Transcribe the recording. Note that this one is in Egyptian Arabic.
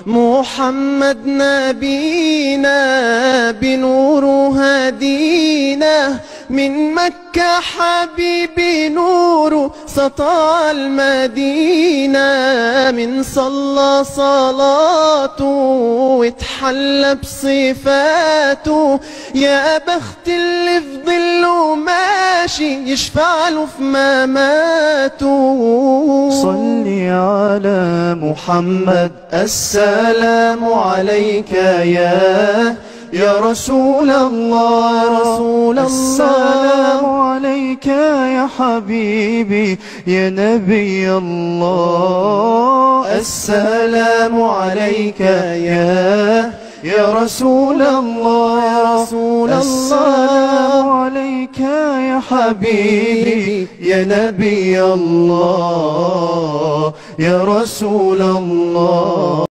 محمد نبينا بنور هدينا من مكة حبيبي نور سطع المدينة من صلى صلاته واتحلى بصفاته يا بخت اللي في ظله ماشي يشفع له في مماته صل على محمد السلام عليك يا يا رسول الله يا رسول السلام الله عليك يا حبيبي يا نبي الله السلام عليك يا يا رسول الله يا رسول السلام الله عليك يا حبيبي يا نبي الله يا رسول الله